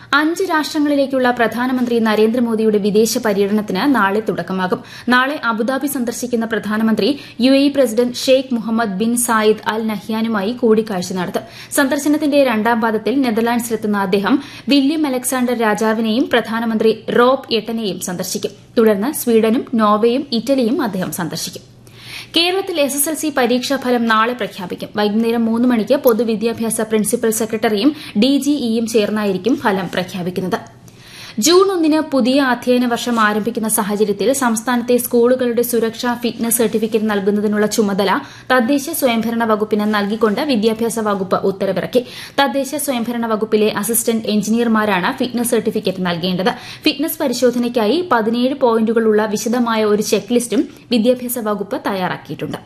അഞ്ച് രാഷ്ട്രങ്ങളിലേക്കുള്ള പ്രധാനമന്ത്രി നരേന്ദ്രമോദിയുടെ വിദേശ പര്യടനത്തിന് നാളെ തുടക്കമാകും നാളെ അബുദാബി സന്ദർശിക്കുന്ന പ്രധാനമന്ത്രി U A E president Sheikh Mohammed bin Zayed Al നഹ്യാനുമായി കൂടിക്കാഴ്ച നടത്തും സന്ദർശനത്തിന്റെ രണ്ടാം പാദത്തിൽ നെതർലാൻഡ്സിലെത്തുന്ന അദ്ദേഹം വില്യം അലക്സാണ്ടർ രാജാവിനെയും പ്രധാനമന്ത്രി റോബ് എട്ടനെയും സന്ദർശിക്കും തുടർന്ന് സ്വീഡനും നോർവേയും ഇറ്റലിയും അദ്ദേഹം സന്ദർശിക്കും കേരളത്തിൽ എസ് എസ് എൽ സി പരീക്ഷാഫലം നാളെ പ്രഖ്യാപിക്കും വൈകുന്നേരം മൂന്ന് മണിക്ക് പൊതുവിദ്യാഭ്യാസ പ്രിൻസിപ്പൽ സെക്രട്ടറിയും ഡിജിഇയും ചേർന്നായിരിക്കും ഫലം പ്രഖ്യാപിക്കുന്നത് ജൂൺ ഒന്നിന് പുതിയ അധ്യയന വർഷം ആരംഭിക്കുന്ന സാഹചര്യത്തിൽ സംസ്ഥാനത്തെ സ്കൂളുകളുടെ സുരക്ഷാ ഫിറ്റ്നസ് സർട്ടിഫിക്കറ്റ് നൽകുന്നതിനുള്ള ചുമതല തദ്ദേശ സ്വയംഭരണ വകുപ്പിന് നൽകിക്കൊണ്ട് വിദ്യാഭ്യാസ വകുപ്പ് ഉത്തരവിറക്കി തദ്ദേശ സ്വയംഭരണ വകുപ്പിലെ അസിസ്റ്റന്റ് എഞ്ചിനീയർമാരാണ് ഫിറ്റ്നസ് സർട്ടിഫിക്കറ്റ് നൽകേണ്ടത് ഫിറ്റ്നസ് പരിശോധനയ്ക്കായി പതിനേഴ് പോയിന്റുകളുള്ള വിശദമായ ഒരു ചെക്ക് ലിസ്റ്റും വിദ്യാഭ്യാസ വകുപ്പ് തയ്യാറാക്കിയിട്ടുണ്ട്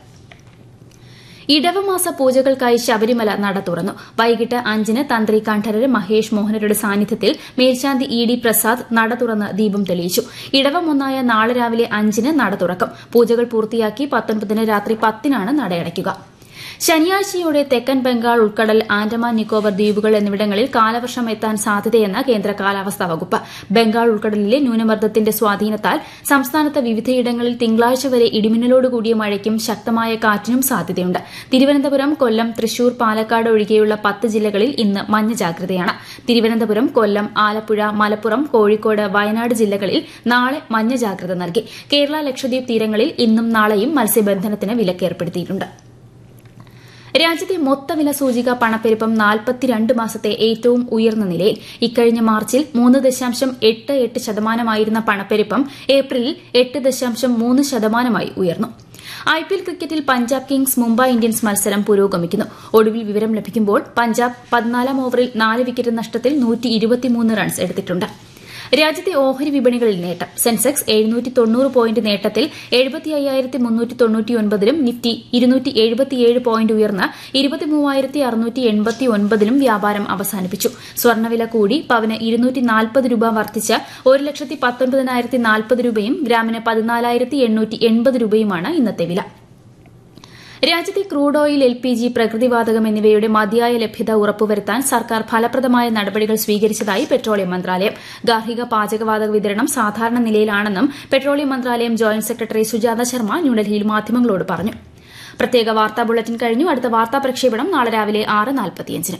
ഇടവമാസ പൂജകൾക്കായി ശബരിമല നട തുറന്നു വൈകിട്ട് അഞ്ചിന് തന്ത്രി കണ്ഠരര് മഹേഷ് മോഹനരുടെ സാന്നിധ്യത്തിൽ മേൽശാന്തി ഇ ഡി പ്രസാദ് നട തുറന്ന് ദീപം തെളിയിച്ചു ഇടവം ഒന്നായ നാളെ രാവിലെ അഞ്ചിന് നട തുറക്കും പൂജകൾ പൂർത്തിയാക്കി പത്തൊൻപതിന് രാത്രി പത്തിനാണ് നടയടയ്ക്കുക ശനിയാഴ്ചയോടെ തെക്കൻ ബംഗാൾ ഉൾക്കടൽ ആൻഡമാൻ നിക്കോബർ ദ്വീപുകൾ എന്നിവിടങ്ങളിൽ കാലവർഷം എത്താൻ സാധ്യതയെന്ന് കേന്ദ്ര കാലാവസ്ഥാ വകുപ്പ് ബംഗാൾ ഉൾക്കടലിലെ ന്യൂനമർദ്ദത്തിന്റെ സ്വാധീനത്താൽ സംസ്ഥാനത്ത് വിവിധയിടങ്ങളിൽ തിങ്കളാഴ്ച വരെ ഇടിമിന്നലോടുകൂടിയ മഴയ്ക്കും ശക്തമായ കാറ്റിനും സാധ്യതയുണ്ട് തിരുവനന്തപുരം കൊല്ലം തൃശൂർ പാലക്കാട് ഒഴികെയുള്ള പത്ത് ജില്ലകളിൽ ഇന്ന് മഞ്ഞ ജാഗ്രതയാണ് തിരുവനന്തപുരം കൊല്ലം ആലപ്പുഴ മലപ്പുറം കോഴിക്കോട് വയനാട് ജില്ലകളിൽ നാളെ മഞ്ഞ ജാഗ്രത നൽകി കേരള ലക്ഷദ്വീപ് തീരങ്ങളിൽ ഇന്നും നാളെയും മത്സ്യബന്ധനത്തിന് വിലക്കേർപ്പെടുത്തിയിട്ടുണ്ട് രാജ്യത്തെ മൊത്തവില സൂചിക പണപ്പെരുപ്പം നാൽപ്പത്തിരണ്ട് മാസത്തെ ഏറ്റവും ഉയർന്ന നിലയിൽ ഇക്കഴിഞ്ഞ മാർച്ചിൽ മൂന്ന് ദശാംശം എട്ട് എട്ട് ശതമാനമായിരുന്ന പണപ്പെരുപ്പം ഏപ്രിലിൽ എട്ട് ദശാംശം മൂന്ന് ശതമാനമായി ഉയർന്നു ഐപിഎൽ ക്രിക്കറ്റിൽ പഞ്ചാബ് കിങ്സ് മുംബൈ ഇന്ത്യൻസ് മത്സരം പുരോഗമിക്കുന്നു ഒടുവിൽ വിവരം ലഭിക്കുമ്പോൾ പഞ്ചാബ് പതിനാലാം ഓവറിൽ നാല് വിക്കറ്റ് നഷ്ടത്തിൽ റൺസ് എടുത്തിട്ടുണ്ട് രാജ്യത്തെ ഓഹരി വിപണികളിൽ നേട്ടം സെൻസെക്സ് എഴുന്നൂറ്റി തൊണ്ണൂറ് പോയിന്റ് നേട്ടത്തിൽ എഴുപത്തി അയ്യായിരത്തി മുന്നൂറ്റി തൊണ്ണൂറ്റിയൊൻപതിലും നിഫ്റ്റി ഇരുന്നൂറ്റി എഴുപത്തിയേഴ് പോയിന്റ് ഉയർന്ന് ഇരുപത്തിമൂവായിരത്തി അറുന്നൂറ്റി എൺപത്തി ഒൻപതിലും വ്യാപാരം അവസാനിപ്പിച്ചു സ്വർണ്ണവില കൂടി പവന് ഇരുന്നൂറ്റി നാൽപ്പത് രൂപ വർദ്ധിച്ച് ഒരു ലക്ഷത്തി പത്തൊൻപതിനായിരത്തി നാൽപ്പത് രൂപയും ഗ്രാമിന് പതിനാലായിരത്തി എണ്ണൂറ്റി എൺപത് രൂപയുമാണ് ഇന്നത്തെ വില രാജ്യത്തെ crude oil L P G പ്രകൃതിവാതകം എന്നിവയുടെ മതിയായ ലഭ്യത ഉറപ്പുവരുത്താൻ സർക്കാർ ഫലപ്രദമായ നടപടികൾ സ്വീകരിച്ചതായി പെട്രോളിയം മന്ത്രാലയം ഗാർഹിക പാചകവാതക വിതരണം സാധാരണ നിലയിലാണെന്നും പെട്രോളിയം മന്ത്രാലയം ജോയിന്റ് സെക്രട്ടറി സുജാത ശർമ്മ ന്യൂഡൽഹിയിൽ മാധ്യമങ്ങളോട് പറഞ്ഞു പ്രത്യേക വാർത്താ ബുള്ളറ്റിൻ കഴിഞ്ഞു അടുത്ത വാർത്താ പ്രക്ഷേപണം നാളെ രാവിലെ ആറ് നാൽപ്പത്തിയഞ്ചിന്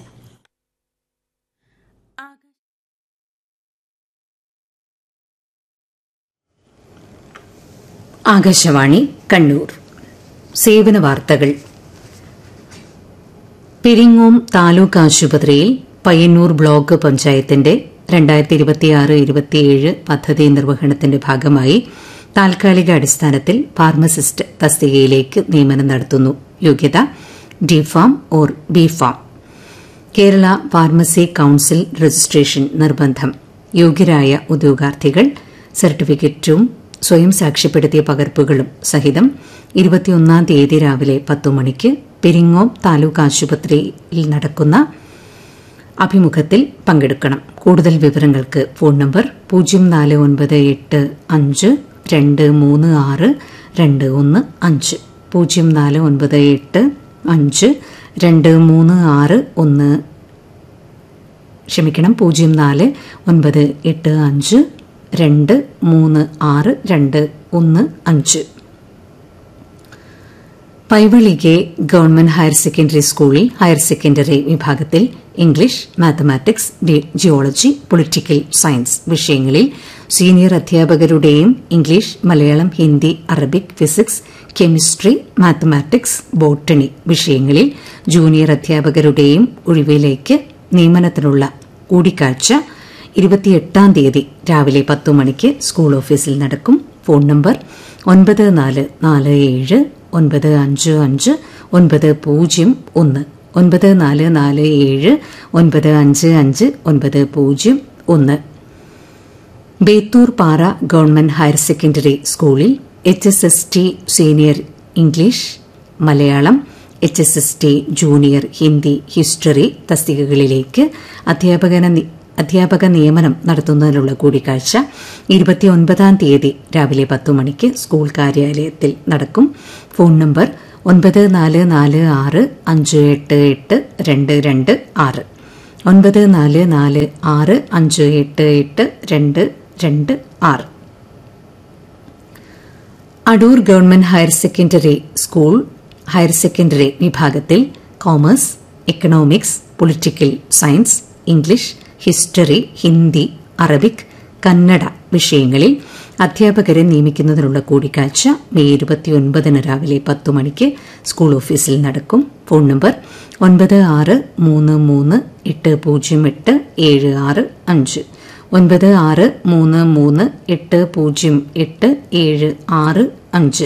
ആകാശവാണി കണ്ണൂർ സേവന വാർത്തകൾ പെരിങ്ങോം താലൂക്ക് ആശുപത്രിയിൽ പയ്യന്നൂർ ബ്ലോക്ക് പഞ്ചായത്തിന്റെ രണ്ടായിരത്തി ഇരുപത്തിയാറ് ഇരുപത്തിയേഴ് പദ്ധതി നിർവഹണത്തിന്റെ ഭാഗമായി താൽക്കാലിക അടിസ്ഥാനത്തിൽ ഫാർമസിസ്റ്റ് തസ്തികയിലേക്ക് നിയമനം നടത്തുന്നു യോഗ്യത D pharm or B pharm Kerala pharmacy council registration നിർബന്ധം യോഗ്യരായ ഉദ്യോഗാർത്ഥികൾ സർട്ടിഫിക്കറ്റും സ്വയം സാക്ഷ്യപ്പെടുത്തിയ പകർപ്പുകളും സഹിതം ഇരുപത്തിയൊന്നാം തീയതി രാവിലെ പത്തു മണിക്ക് പെരിങ്ങോം താലൂക്ക് ആശുപത്രിയിൽ നടക്കുന്ന അഭിമുഖത്തിൽ പങ്കെടുക്കണം കൂടുതൽ വിവരങ്ങൾക്ക് ഫോൺ നമ്പർ പൂജ്യം നാല് ഒൻപത് എട്ട് അഞ്ച് രണ്ട് മൂന്ന് ആറ് രണ്ട് ഒന്ന് അഞ്ച് പൂജ്യം നാല് ഒൻപത് എട്ട് അഞ്ച് രണ്ട് മൂന്ന് ആറ് ഒന്ന് ക്ഷമിക്കണം പൂജ്യം നാല് ഒൻപത് എട്ട് അഞ്ച് രണ്ട് മൂന്ന് ആറ് രണ്ട് ഒന്ന് അഞ്ച് പൈവളികെ ഗവൺമെന്റ് ഹയർ സെക്കൻഡറി സ്കൂളിൽ ഹയർ സെക്കൻഡറി വിഭാഗത്തിൽ English mathematics geology political science വിഷയങ്ങളിൽ സീനിയർ അധ്യാപകരുടെയും English Malayalam Hindi Arabic physics chemistry mathematics botany വിഷയങ്ങളിൽ ജൂനിയർ അധ്യാപകരുടെയും ഒഴിവിലേക്ക് നിയമനത്തിനുള്ള കൂടിക്കാഴ്ച ഇരുപത്തിയെട്ടാം തീയതി രാവിലെ പത്തു മണിക്ക് സ്കൂൾ ഓഫീസിൽ നടക്കും ഫോൺ നമ്പർ ഒൻപത് നാല് നാല് ഏഴ് ഒൻപത് അഞ്ച് അഞ്ച് ഒൻപത് പൂജ്യം ഒന്ന് ഒൻപത് നാല് നാല് ഏഴ് ഒൻപത് അഞ്ച് അഞ്ച് ഒൻപത് പൂജ്യം ഒന്ന് Bethur Para government higher secondary സ്കൂളിൽ H S S T senior English Malayalam H S S T junior Hindi history തസ്തികകളിലേക്ക് അധ്യാപകന അധ്യാപക നിയമനം നടത്തുന്നതിനുള്ള കൂടിക്കാഴ്ച ഇരുപത്തിയൊൻപതാം തീയതി രാവിലെ പത്തു മണിക്ക് സ്കൂൾ കാര്യാലയത്തിൽ നടക്കും ഫോൺ നമ്പർ ഒൻപത് നാല് നാല് ആറ് അഞ്ച് എട്ട് എട്ട് രണ്ട് രണ്ട് ആറ് ഒൻപത് നാല് നാല് ആറ് അഞ്ച് എട്ട് എട്ട് രണ്ട് രണ്ട് ആറ് Adoor government higher secondary school higher secondary വിഭാഗത്തിൽ commerce economics political science English history Hindi Arabic Kannada വിഷയങ്ങളിൽ അധ്യാപകരെ നിയമിക്കുന്നതിനുള്ള കൂടിക്കാഴ്ച മെയ് ഇരുപത്തിയൊൻപതിന് രാവിലെ പത്തു മണിക്ക് സ്കൂൾ ഓഫീസിൽ നടക്കും ഫോൺ നമ്പർ ഒൻപത് ആറ് മൂന്ന് മൂന്ന് എട്ട് പൂജ്യം എട്ട് ഏഴ് ആറ് അഞ്ച് ഒൻപത് ആറ് മൂന്ന് മൂന്ന് എട്ട് പൂജ്യം എട്ട് ഏഴ് ആറ് അഞ്ച്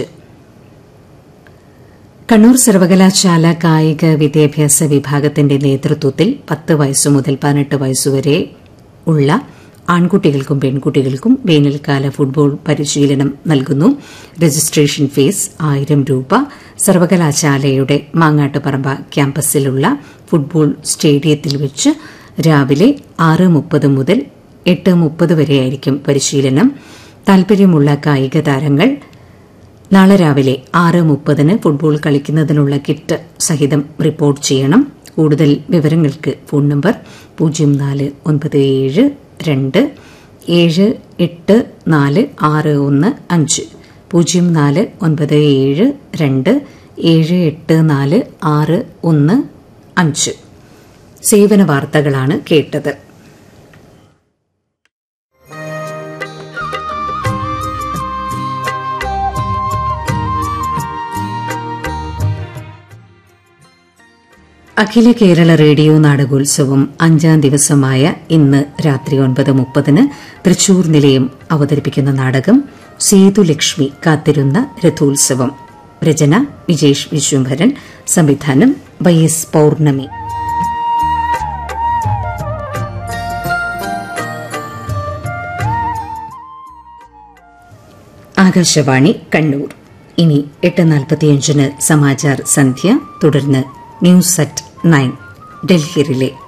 കണ്ണൂർ സർവകലാശാല കായിക വിദ്യാഭ്യാസ വിഭാഗത്തിന്റെ നേതൃത്വത്തിൽ പത്ത് വയസ്സു മുതൽ പതിനെട്ട് വയസ്സുവരെ ഉള്ള ആൺകുട്ടികൾക്കും പെൺകുട്ടികൾക്കും വേനൽക്കാല ഫുട്ബോൾ പരിശീലനം നൽകുന്നു രജിസ്ട്രേഷൻ ഫീസ് ആയിരം രൂപ സർവകലാശാലയുടെ മാങ്ങാട്ടുപറമ്പ ക്യാമ്പസിലുള്ള ഫുട്ബോൾ സ്റ്റേഡിയത്തിൽ വെച്ച് രാവിലെ ആറ് മുപ്പത് മുതൽ എട്ട് മുപ്പത് വരെയായിരിക്കും പരിശീലനം താൽപര്യമുള്ള കായിക താരങ്ങൾ നാളെ രാവിലെ ആറ് മുപ്പതിന് ഫുട്ബോൾ കളിക്കുന്നതിനുള്ള കിറ്റ് സഹിതം റിപ്പോർട്ട് ചെയ്യണം കൂടുതൽ വിവരങ്ങൾക്ക് ഫോൺ നമ്പർ പൂജ്യം നാല് ഒൻപത് ഏഴ് രണ്ട് ഏഴ് എട്ട് നാല് ആറ് ഒന്ന് അഞ്ച് പൂജ്യം നാല് ഒൻപത് ഏഴ് രണ്ട് ഏഴ് എട്ട് നാല് ആറ് ഒന്ന് അഞ്ച് സേവന വാർത്തകളാണ് കേട്ടത് അഖില കേരള റേഡിയോ നാടകോത്സവം അഞ്ചാം ദിവസമായ ഇന്ന് രാത്രി ഒൻപത് മുപ്പതിന് തൃശൂർ നിലയം അവതരിപ്പിക്കുന്ന നാടകം സേതുലക്ഷ്മി കാത്തിരുന്ന രഥോത്സവം രചന വിജേഷ് വിശ്വംഭരൻ സംവിധാനം വൈ എസ് പൌർണമി ആകാശവാണി കണ്ണൂർ ഇനി എട്ട് നാൽപ്പത്തിയഞ്ചിന് സമാചാർ സന്ധ്യ തുടർന്ന് news at nine Delhi relay